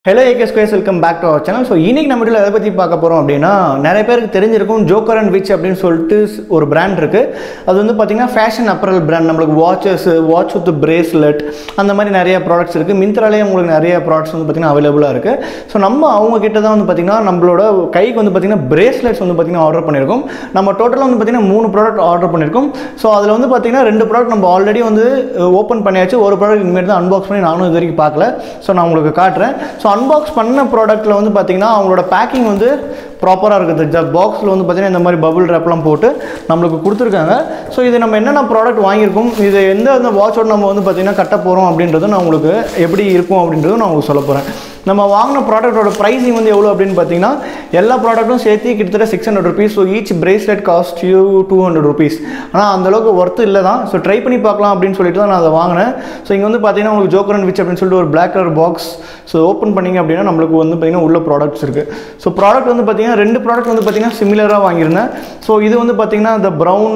hello AK squares welcome back to our channel so இன்னைக்கு நம்ம வீடியோவில் எதை பற்றி பார்க்க போகிறோம் அப்படின்னா நிறைய பேருக்கு தெரிஞ்சிருக்கும் ஜோக்கர் அண்ட் விச் அப்படின்னு சொல்லிட்டு ஒரு பிராண்ட் இருக்குது அது வந்து பார்த்திங்கன்னா ஃபேஷன் அப்பரல் பிராண்ட் நம்மளுக்கு வாட்சஸ் வாட்ச் வித் பிரேஸ்லெட் அந்த மாதிரி நிறைய ப்ராடக்ட்ஸ் இருக்குது மிந்த்ராலேயே உங்களுக்கு நிறைய ப்ராடக்ட்ஸ் வந்து பார்த்திங்கன்னா அவைலபிளாக இருக்குது ஸோ நம்ம அவங்க கிட்ட தான் வந்து பார்த்திங்கன்னா நம்மளோட கைக்கு வந்து பார்த்திங்கன்னா பிரேஸ்லெட்ஸ் வந்து பார்த்திங்கன்னா ஆர்டர் பண்ணியிருக்கோம் நம்ம டோட்டலாக வந்து பார்த்திங்கன்னா மூணு ப்ராடக்ட் ஆர்டர் பண்ணியிருக்கோம் ஸோ அதில் வந்து பார்த்திங்கன்னா ரெண்டு ப்ராடக்ட் நம்ம ஆல்ரெடி வந்து ஓப்பன் பண்ணியாச்சு ஒரு ப்ராடக்ட் இனிமேல் தான் அன்பாக்ஸ் பண்ணி நானும் இது வரைக்கும் பார்க்கல ஸோ நான் உங்களுக்கு காட்டுறேன் ஸோ அன்பாக்ஸ் பண்ண ப்ராடக்ட்டில் வந்து பார்த்திங்கன்னா அவங்களோட பேக்கிங் வந்து ப்ராப்பராக இருக்குது ஜ பாக்ஸில் வந்து பார்த்திங்கன்னா இந்த மாதிரி பபுள் ரேப்லாம் போட்டு நம்மளுக்கு கொடுத்துருக்காங்க ஸோ இது நம்ம என்னென்ன ப்ராடக்ட் வாங்கியிருக்கோம் இது எந்த அந்த வாட்சோட நம்ம வந்து பார்த்திங்கன்னா கட்ட போகிறோம் அப்படின்றதும் நான் உங்களுக்கு எப்படி இருக்கும் அப்படின்றதும் நான் உங்களுக்கு சொல்ல போகிறேன் நம்ம வாங்கின ப்ராடக்ட்டோட ப்ரைஸிங் வந்து எவ்வளோ அப்படின்னு பார்த்தீங்கன்னா எல்லா ப்ராடக்ட்டும் சேர்த்து கிட்டத்தட்ட six hundred rupees so each bracelet cost you two hundred rupees ஆனால் அந்தளவுக்கு ஒர்த்து இல்லை தான் ஸோ ட்ரை பண்ணி பார்க்கலாம் அப்படின்னு சொல்லிட்டு தான் நான் அதை வாங்கினேன் ஸோ இங்கே வந்து பார்த்தீங்கன்னா உங்களுக்கு ஜோக்கர் அண்ட் விச் அப்படின்னு சொல்லிட்டு ஒரு black colour box so open பண்ணிங்க அப்படின்னா நம்மளுக்கு வந்து பார்த்திங்கன்னா உள்ள ப்ராடக்ட்ஸ் இருக்குது ஸோ ப்ராடக்ட் வந்து பார்த்திங்கன்னா ரெண்டு ப்ராடக்ட் வந்து பார்த்திங்கன்னா சிமிலராக வாங்கியிருந்தேன் ஸோ இது வந்து பார்த்திங்கன்னா இந்த ப்ரௌன்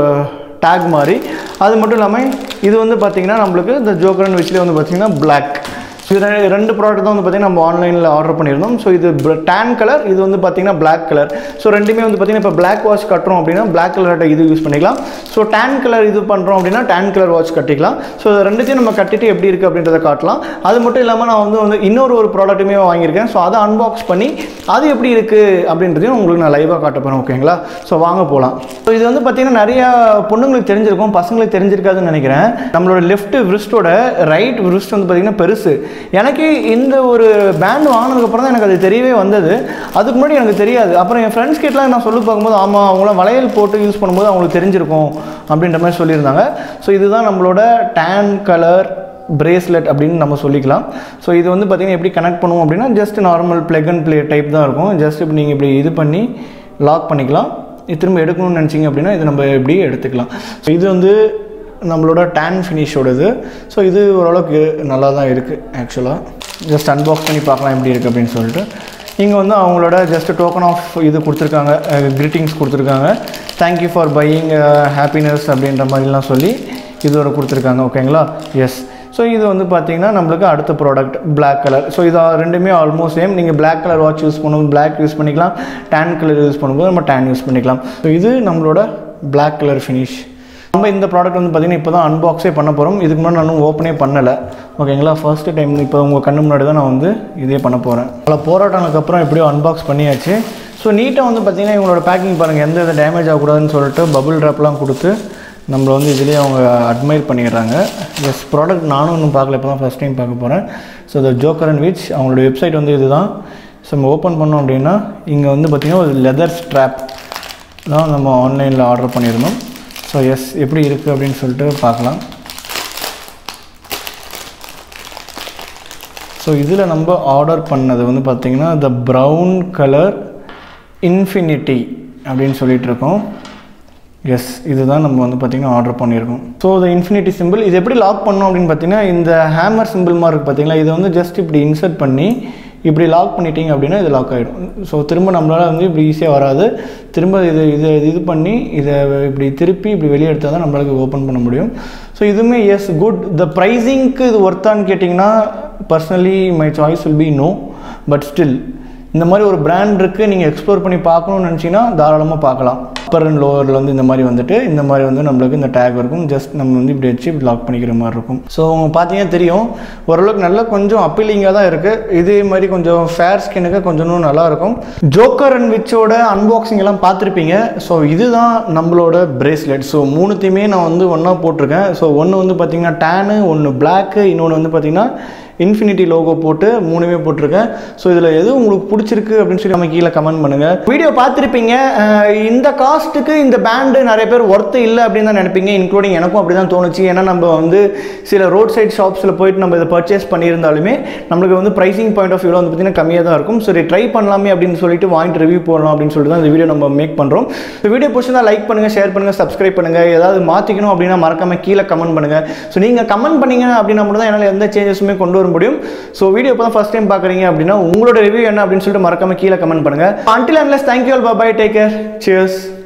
டேக் மாதிரி அது மட்டும் இல்லாமல் இது வந்து பார்த்திங்கன்னா நம்மளுக்கு இந்த ஜோக்கர் அண்ட் விச்லேயே வந்து பார்த்திங்கன்னா பிளாக் இது ரெ- ரெண்டு ப்ராடக்ட் தான் வந்து பார்த்திங்கன்னா நம்ம ஆன்லைனில் ஆர்டர் பண்ணியிருந்தோம் ஸோ இது டேன் கலர் இது வந்து பார்த்திங்கன்னா Black கலர் ஸோ ரெண்டுமே வந்து பார்த்திங்கன்னா இப்போ Black வாட்ச் கட்டுறோம் அப்படின்னா Black கலர்ட்ட இது யூஸ் பண்ணிக்கலாம் ஸோ டேன் கலர் இது பண்ணுறோம் அப்படின்னா டேன் கலர் வாட்ச் கட்டிக்கலாம் ஸோ இது ரெண்டுத்தையும் நம்ம கட்டிட்டு எப்படி இருக்குது அப்படின்றத காட்டலாம் அது மட்டும் இல்லாமல் நான் வந்து வந்து இன்னொரு ஒரு ப்ராடக்ட்டுமே வாங்கியிருக்கேன் ஸோ அதை அன்பாக்ஸ் பண்ணி அது எப்படி இருக்குது அப்படின்றதையும் உங்களுக்கு நான் லைவாக காட்ட போகிறேன் ஓகேங்களா ஸோ வாங்க போகலாம் ஸோ இது வந்து பார்த்திங்கன்னா நிறைய பொண்ணுங்களுக்கு தெரிஞ்சிருக்கும் பசங்களுக்கு தெரிஞ்சிருக்காதுன்னு நினைக்கிறேன் நம்மளோட லெஃப்ட் விரிஸ்டோட ரைட் விரிஸ்ட் வந்து பார்த்திங்கன்னா பெருசு எனக்கு இந்த ஒரு பேண்ட் வாங்கினதுக்கப்புறம் தான் எனக்கு அது தெரியவே வந்தது அதுக்கு முன்னாடி எனக்கு தெரியாது அப்புறம் என் ஃப்ரெண்ட்ஸ் கிட்டலாம் நான் சொல்லி பார்க்கும்போது ஆமாம் அவங்களாம் வளையல் போட்டு யூஸ் பண்ணும்போது அவங்களுக்கு தெரிஞ்சிருக்கும் அப்படின்ற மாதிரி சொல்லியிருந்தாங்க ஸோ இதுதான் நம்மளோட டேன் கலர் பிரேஸ்லெட் அப்படின்னு நம்ம சொல்லிக்கலாம் ஸோ இது வந்து பார்த்திங்கன்னா எப்படி கனெக்ட் பண்ணுவோம் அப்படின்னா just normal plug and play type தான் இருக்கும் ஜஸ்ட் இப்படி நீங்கள் இப்படி இது பண்ணி லாக் பண்ணிக்கலாம் இது திரும்ப எடுக்கணும்னு நினச்சிங்க அப்படின்னா இது நம்ம எப்படி எடுத்துக்கலாம் ஸோ இது வந்து நம்மளோட டேன் ஃபினிஷோடது ஸோ இது ஓரளவுக்கு நல்லா தான் இருக்குது ஆக்சுவலாக ஜஸ்ட் அன்பாக்ஸ் பண்ணி பார்க்கலாம் எப்படி இருக்குது அப்படின்னு சொல்லிட்டு இங்கே வந்து அவங்களோட ஜஸ்ட் டோக்கன் ஆஃப் இது கொடுத்துருக்காங்க கிரீட்டிங்ஸ் கொடுத்துருக்காங்க தேங்க்யூ ஃபார் பையிங் ஹாப்பினஸ் அப்படின்ற மாதிரிலாம் சொல்லி இது ஒரு கொடுத்துருக்காங்க ஓகேங்களா எஸ் ஸோ இது வந்து பார்த்தீங்கன்னா நம்மளுக்கு அடுத்த ப்ராடக்ட் Black கலர் ஸோ இது ரெண்டுமே ஆல்மோஸ்ட் சேம் நீங்கள் Black கலர் வாட்ச் யூஸ் பண்ணும்போது Black யூஸ் பண்ணிக்கலாம் tan கலர் யூஸ் பண்ணும்போது நம்ம tan யூஸ் பண்ணிக்கலாம் ஸோ இது நம்மளோட Black கலர் ஃபினிஷ் நம்ம இந்த ப்ராடக்ட் வந்து பார்த்திங்கன்னா இப்போ தான் அன்பாக்ஸே பண்ண போகிறோம் இதுக்கு முன்னாடி நான் ஓப்பனே பண்ணலை ஓகேங்களா ஃபர்ஸ்ட் டைம் இப்போ உங்கள் கண்ணு முன்னாடி தான் நான் வந்து இதே பண்ண போகிறேன் பல போராட்டம்க்கப்புறம் எப்படியோ அன்பாக்ஸ் பண்ணியாச்சு ஸோ நீட்டாக வந்து பார்த்திங்கன்னா இவங்களோட பேக்கிங் பாருங்கள் எந்த வித டேமேஜ் ஆகக்கூடாதுன்னு சொல்லிட்டு பபுள் ட்ராப்லாம் கொடுத்து நம்மளை வந்து இதுலேயே அவங்க அட்மைர் பண்ணிடுறாங்க எஸ் ப்ராடக்ட் நானும் இன்னும் பார்க்கல இப்போ தான் ஃபஸ்ட் டைம் பார்க்க போகிறேன் so the joker and which அவங்களோட வெப்சைட் வந்து இதுதான் ஸோ நம்ம ஓப்பன் பண்ணோம் அப்படின்னா இங்கே வந்து பார்த்திங்கன்னா ஒரு லெதர் ஸ்ட்ராப் தான் நம்ம ஆன்லைனில் ஆர்டர் பண்ணியிருந்தோம் ஸோ எஸ் எப்படி இருக்குது அப்படின்னு சொல்லிட்டு பார்க்கலாம் ஸோ இதில் நம்ம ஆர்டர் பண்ணது வந்து பார்த்திங்கன்னா த ப்ரௌன் கலர் இன்ஃபினிட்டி அப்படின்னு சொல்லிட்டு இருக்கோம் எஸ் இதுதான் நம்ம வந்து பார்த்திங்கன்னா ஆர்டர் பண்ணியிருக்கோம் ஸோ இந்த இன்ஃபினிட்டி சிம்பிள் இது எப்படி லாக் பண்ணோம் அப்படின்னு பார்த்தீங்கன்னா இந்த ஹேமர் சிம்பிள் மாதிரி இருக்குது பார்த்தீங்களா இது வந்து ஜஸ்ட் இப்படி இன்சர்ட் பண்ணி இப்படி லாக் பண்ணிட்டீங்க அப்படின்னா இது லாக் ஆகிடும் ஸோ திரும்ப நம்மளால் வந்து இப்படி ஈஸியாக வராது திரும்ப இது இது இது பண்ணி இதை இப்படி திருப்பி இப்படி வெளியே எடுத்தால் தான் நம்மளால ஓப்பன் பண்ண முடியும் ஸோ இதுவுமே எஸ் குட் த ப்ரைஸிங்க்கு இது ஒர்த்தான்னு கேட்டிங்கன்னா personally my choice will be no but still இந்த மாதிரி ஒரு பிராண்ட் இருக்குது நீங்கள் எக்ஸ்ப்ளோர் பண்ணி பார்க்கணும்னு நினச்சிங்கன்னா தாராளமாக பார்க்கலாம் அப்பர் அண்ட் லோவரில் வந்து இந்த மாதிரி வந்துட்டு இந்த மாதிரி வந்து நம்மளுக்கு இந்த டேக் இருக்கும் ஜஸ்ட் நம்ம வந்து இப்படி வச்சு லாக் பண்ணிக்கிற மாதிரி இருக்கும் ஸோ அவங்க பார்த்தீங்கன்னா தெரியும் ஓரளவுக்கு நல்லா கொஞ்சம் அப்பீலிங்காக தான் இருக்குது இதே மாதிரி கொஞ்சம் ஃபேர் ஸ்கின்னுக்கு கொஞ்சம் இன்னும் நல்லா இருக்கும் ஜோக்கர் அண்ட் விச்சோட அன்பாக்சிங் எல்லாம் பார்த்துருப்பீங்க ஸோ இதுதான் நம்மளோட பிரேஸ்லெட் ஸோ மூணுத்தையுமே நான் வந்து ஒன்றா போட்டிருக்கேன் ஸோ ஒன்று வந்து பார்த்தீங்கன்னா டேனு ஒன்று பிளாக்கு இன்னொன்று வந்து பார்த்தீங்கன்னா இன்ஃபினிட்டி லோகோ போட்டு மூணுமே போட்டிருக்கேன் ஸோ இதில் எது உங்களுக்கு பிடிச்சிருக்கு அப்படின்னு சொல்லி நம்ம கீழே கமெண்ட் பண்ணுங்கள் வீடியோ பார்த்துருப்பீங்க அஹ் இந்த காஸ்ட்டுக்கு இந்த பேண்டு நிறைய பேர் ஒர்த்து இல்லை அப்படின்னு தான் நினைப்பீங்க இன்க்ளூடிங் எனக்கும் அப்படி தான் தோணுச்சு ஏன்னா நம்ம வந்து சில ரோட் சைட் ஷாப்ஸில் போயிட்டு நம்ம இதை பர்ச்சேஸ் பண்ணியிருந்தாலுமே நம்மளுக்கு வந்து ப்ரைசிங் பாயிண்ட் ஆஃப் வியூவில் வந்து பார்த்திங்கன்னா கம்மியாக தான் இருக்கும் சரி ட்ரை பண்ணலாமே அப்படின்னு சொல்லிட்டு வாங்கிட்டு ரிவ்யூ போடலாம் அப்படின்னு சொல்லிட்டு தான் இந்த வீடியோ நம்ம மேக் பண்ணுறோம் இந்த வீடியோ பிடிச்சிருந்தா லைக் பண்ணுங்கள் ஷேர் பண்ணுங்கள் சப்ஸ்கிரைப் பண்ணுங்கள் ஏதாவது மாற்றிக்கணும் அப்படின்னா மறக்காம கீழே கமெண்ட் பண்ணுங்கள் ஸோ நீங்கள் கமெண்ட் பண்ணீங்க அப்படின்னா மட்டும் தான் என்னால் எந்த சேஞ்சஸுமே கொண்டு வர முடியும் ஸோ வீடியோ இப்போ தான் ஃபஸ்ட் டைம் பார்க்குறீங்க அப்படின்னா உங்களோட ரிவ்யூ என்ன அப்படின்னு சொல்லிட்டு மறக்காம கீழே கமெண்ட் பண்ணுங்கள் until unless thank you all bye take care cheers